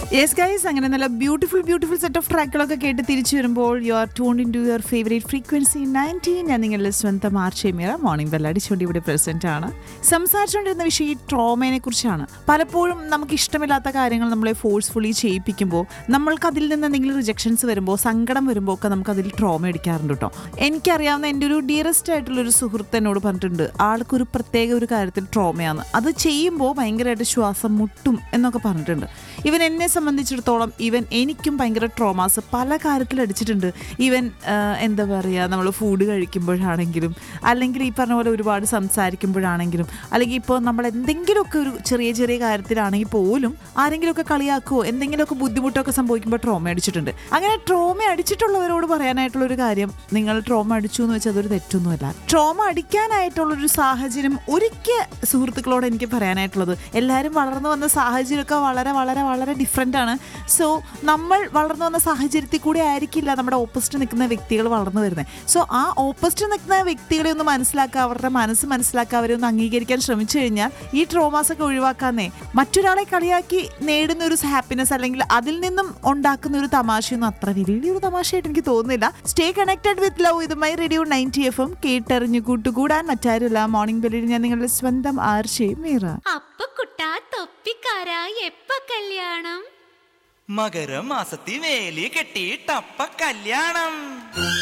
yes guys അങ്ങനെ നല്ല beautiful beautiful set of ട്രാക്കുകളൊക്കെ കേട്ട് തിരിച്ചു വരുമ്പോൾ you are tune in to your favourite frequency nineteen ഞാൻ നിങ്ങളുടെ സ്വന്തം ആർച്ചേമിയറ മോർണിംഗ് ബെല്ലടിച്ചുകൊണ്ട് ഇവിടെ പ്രസന്റ് ആണ് സംസാരിച്ചുകൊണ്ടിരുന്ന വിഷയം ഈ ട്രോമയെ കുറിച്ചാണ് പലപ്പോഴും നമുക്ക് ഇഷ്ടമില്ലാത്ത കാര്യങ്ങൾ നമ്മളെ ഫോഴ്സ്ഫുള്ളി ചെയ്യിപ്പിക്കുമ്പോൾ നമ്മൾക്ക് അതിൽ നിന്ന് എന്തെങ്കിലും റിജക്ഷൻസ് വരുമ്പോൾ സങ്കടം വരുമ്പോൾ ഒക്കെ നമുക്ക് അതിൽ ട്രോമ അടിക്കാറുണ്ട് കേട്ടോ എനിക്കറിയാവുന്ന എൻ്റെ ഒരു ഡിയറസ്റ്റ് ആയിട്ടുള്ള ഒരു സുഹൃത്ത് എന്നോട് പറഞ്ഞിട്ടുണ്ട് ആൾക്കൊരു പ്രത്യേക ഒരു കാര്യത്തിൽ ട്രോമയാണ് അത് ചെയ്യുമ്പോൾ ഭയങ്കരമായിട്ട് ശ്വാസം മുട്ടും എന്നൊക്കെ പറഞ്ഞിട്ടുണ്ട് ഇവൻ എന്നെ സംബന്ധിച്ചിടത്തോളം ഇവൻ എനിക്കും ഭയങ്കര ട്രോമാസ് പല കാര്യത്തിൽ അടിച്ചിട്ടുണ്ട് ഈവൻ എന്താ പറയുക നമ്മൾ ഫുഡ് കഴിക്കുമ്പോഴാണെങ്കിലും അല്ലെങ്കിൽ ഈ പറഞ്ഞ പോലെ ഒരുപാട് സംസാരിക്കുമ്പോഴാണെങ്കിലും അല്ലെങ്കിൽ ഇപ്പോൾ നമ്മൾ എന്തെങ്കിലുമൊക്കെ ഒരു ചെറിയ ചെറിയ കാര്യത്തിലാണെങ്കിൽ പോലും ആരെങ്കിലുമൊക്കെ കളിയാക്കുകയോ എന്തെങ്കിലുമൊക്കെ ബുദ്ധിമുട്ടൊക്കെ സംഭവിക്കുമ്പോൾ ട്രോമ അടിച്ചിട്ടുണ്ട് അങ്ങനെ ട്രോമ അടിച്ചിട്ടുള്ളവരോട് പറയാനായിട്ടുള്ള ഒരു കാര്യം നിങ്ങൾ ട്രോമ അടിച്ചു എന്ന് വെച്ചാൽ അതൊരു തെറ്റൊന്നുമല്ല ട്രോമ അടിക്കാനായിട്ടുള്ളൊരു സാഹചര്യം ഒരിക്കൽ സുഹൃത്തുക്കളോട് എനിക്ക് പറയാനായിട്ടുള്ളത് എല്ലാവരും വളർന്നു വന്ന സാഹചര്യമൊക്കെ വളരെ വളരെ വളരെ ഡിഫറെൻ്റ് ആണ് സോ നമ്മൾ വളർന്നു വന്ന സാഹചര്യത്തിൽ കൂടി ആയിരിക്കില്ല നമ്മുടെ ഓപ്പോസിറ്റ് നിൽക്കുന്ന വ്യക്തികൾ വളർന്നു വരുന്നത് സോ ആ ഓപ്പോസിറ്റ് നിൽക്കുന്ന വ്യക്തികളെ ഒന്ന് മനസ്സിലാക്കുക അവരുടെ മനസ്സ് മനസ്സിലാക്കുക അവരെ ഒന്ന് അംഗീകരിക്കാൻ ശ്രമിച്ചു കഴിഞ്ഞാൽ ഈ ട്രോമാസ് ഒക്കെ ഒഴിവാക്കാന്നേ മറ്റൊരാളെ കളിയാക്കി നേടുന്ന ഒരു ഹാപ്പിനെസ് അല്ലെങ്കിൽ അതിൽ നിന്നും ഉണ്ടാക്കുന്ന ഒരു തമാശയൊന്നും അത്ര വലിയൊരു തമാശയായിട്ട് എനിക്ക് തോന്നുന്നില്ല സ്റ്റേ കണക്റ്റഡ് വിത്ത് ലവ് ഇത് my radio ninety F M കേട്ടറിഞ്ഞു കൂട്ടുകൂടാൻ മറ്റാരുമില്ല മോർണിംഗ് ബെല്ലിൽ ഞാൻ നിങ്ങളുടെ സ്വന്തം ആർഷയും മീറ അപ്പ കുട്ടാ തൊപ്പിക്കാരാ എപ്പ കല്യാണം മകരമാസത്തി വേലി കെട്ടിയിട്ടപ്പ കല്യാണം